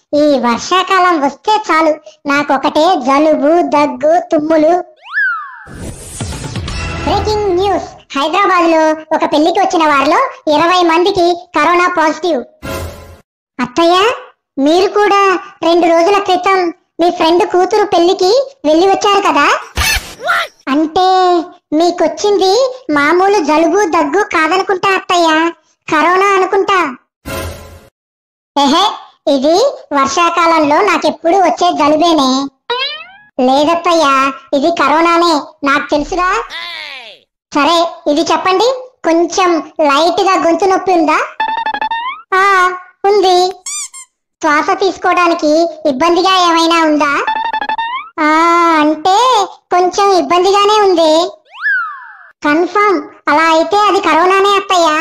ఈ వర్షాకాలం వస్తే చాలు నాకొకటే జలుబు దగ్గు తుమ్ములు బ్రేకింగ్ న్యూస్ హైదరాబాద్ లో ఒక పెళ్లికి వచ్చిన వారిలో ఇరవై మందికి కరోనా పాజిటివ్ అత్తయ్య మీరు కూడా రెండు రోజుల క్రితం మీ ఫ్రెండ్ కూతురు పెళ్లికి వెళ్ళి వచ్చారు కదా అంటే మీకొచ్చింది మామూలు జలుబు దగ్గు కాదనుకుంటా అత్తయ్య కరోనా అనుకుంటా ఎహే ఇది వర్షాకాలంలో నాకెప్పుడు వచ్చే జలుబేనే లేదత్తయ్య ఇది కరోనానే నాకు తెలుసురా సరే ఇది చెప్పండి కొంచెం లైట్ గా గొంతు నొప్పి ఉందా ఆ ఉంది శ్వాస తీసుకోవడానికి ఇబ్బందిగా ఏమైనా ఉందా ఆ అంటే కొంచెం ఇబ్బందిగానే ఉంది కన్ఫర్మ్ అలా అయితే అది కరోనానే అత్తయ్య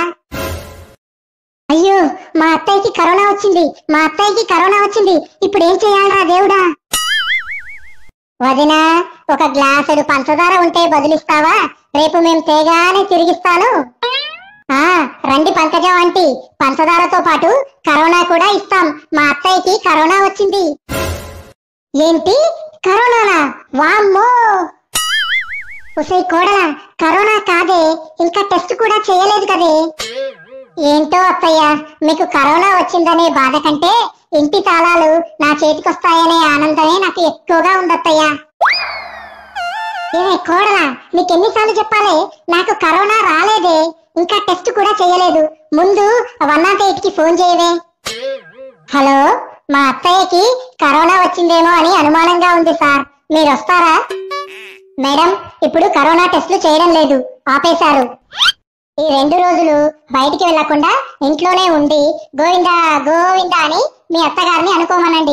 అయ్యో మా అత్తయ్యకి కరోనా వచ్చింది మా అత్తయ్యకి కరోనా వచ్చింది ఇప్పుడు ఏం చేయాలరా దేవుడా వదినా ఒక గ్లాసుడు పంచదార ఉంటే బదిలిస్తావా రేపు మేము తేగానే తిరిగిస్తాను ఆ రండి పంకజం ఆంటీ పంచదారతో పాటు కరోనా కూడా ఇస్తాం మా అత్తయ్యకి కరోనా వచ్చింది ఏంటి కరోనానా వామ్మో ఉసై కోడలా కరోనా కాదే ఇంకా టెస్ట్ కూడా చేయలేదు కదే ఏంటో అత్తయ్య మీకు కరోనా వచ్చిందనే బాధ కంటే ఇంటి తాళాలు నా చేతికొస్తాయనే ఆనందమే నాకు ఎక్కువగా ఉందత్తయ్య ఏ కోడలా నీకెన్నిసార్లు చెప్పాలి నాకు కరోనా రాలేదే ఇంకా టెస్ట్ కూడా చేయలేదు ముందు వన్ నాట్ ఎయిట్ కి ఫోన్ చేయవే హలో మా అత్తయ్యకి కరోనా వచ్చిందేమో అని అనుమానంగా ఉంది సార్ మీరు వస్తారా మేడం ఇప్పుడు కరోనా టెస్టులు చేయడం లేదు ఆపేశారు ఈ రెండు రోజులు బయటికి వెళ్లకుండా ఇంట్లోనే ఉండి గోవిందా గోవిందా అని మీ అత్తగారిని అనుకోమనండి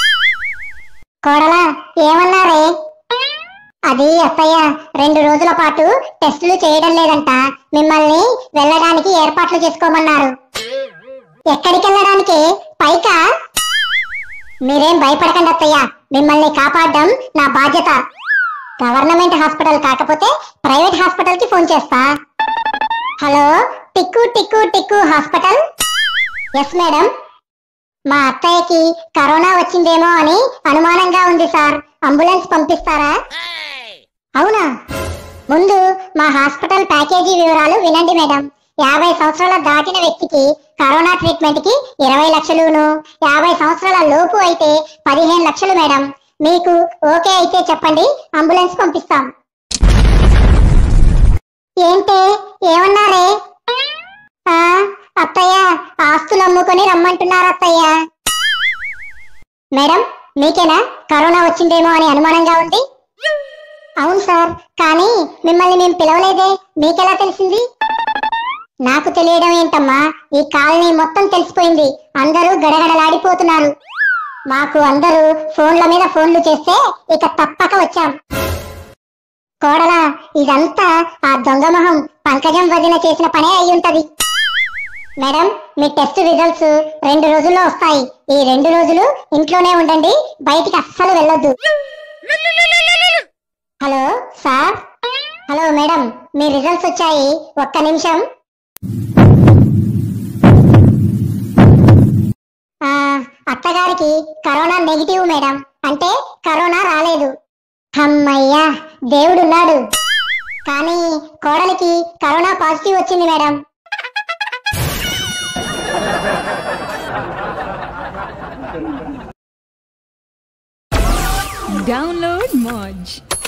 కోడలా ఏమన్నారే అది అత్తయ్య రెండు రోజుల పాటు టెస్టులు చేయడం లేదంట మిమ్మల్ని వెళ్ళడానికి ఏర్పాట్లు చేసుకోమన్నారు ఎక్కడికి వెళ్ళడానికి పైకా మీరేం భయపడకండి అత్తయ్య మిమ్మల్ని కాపాడడం నా బాధ్యత గవర్నమెంట్ హాస్పిటల్ కాకపోతే ప్రైవేట్ హాస్పిటల్ కి ఫోన్ చేస్తా హలో టిక్కు టిక్కు టిక్కు హాస్పిటల్ ఎస్ మేడం మా అత్తయ్యకి కరోనా వచ్చిందేమో అని అనుమానంగా ఉంది సార్ అంబులెన్స్ పంపిస్తారా అవునా ముందు మా హాస్పిటల్ ప్యాకేజీ వివరాలు వినండి మేడం యాభై సంవత్సరాల దాటిన వ్యక్తికి కరోనా ట్రీట్మెంట్ కి ఇరవై లక్షలును యాభై సంవత్సరాల లోపు అయితే పదిహేను లక్షలు మేడం మీకు ఓకే అయితే చెప్పండి అంబులెన్స్ పంపిస్తాం ఏంటే ఏమన్నారే ఆ అత్తయ్య ఆస్తులు అమ్ముకొని రమ్మంటున్నారు అత్తయ్య మేడం మీకేనా కరోనా వచ్చిందేమో అని అనుమానంగా ఉంది అవును సార్ కానీ మిమ్మల్ని మేము పిలవలేదే మీకెలా తెలిసింది నాకు తెలియడం ఏంటమ్మా ఈ కాలనీ మొత్తం తెలిసిపోయింది అందరూ గడగడలాడిపోతున్నారు మాకు అందరూ ఫోన్ల మీద ఫోన్లు చేస్తే ఇక తప్పక వచ్చాం కోడలా ఇదంతా ఆ దొంగ మొహం పంకజం వదిన చేసిన పనే అయి ఉంటది మేడం మీ టెస్ట్ రిజల్ట్స్ రెండు రోజుల్లో వస్తాయి ఈ రెండు రోజులు ఇంట్లోనే ఉండండి బయటికి అస్సలు వెళ్ళొద్దు హలో సార్ హలో మేడం మీ రిజల్ట్స్ వచ్చాయి ఒక్క నిమిషం ఆ, అత్తగారికి కరోనా నెగిటివ్ మేడం అంటే కరోనా రాలేదు అమ్మయ్యా దేవుడున్నాడు కానీ కోడలికి కరోనా పాజిటివ్ వచ్చింది మేడం Download Moj.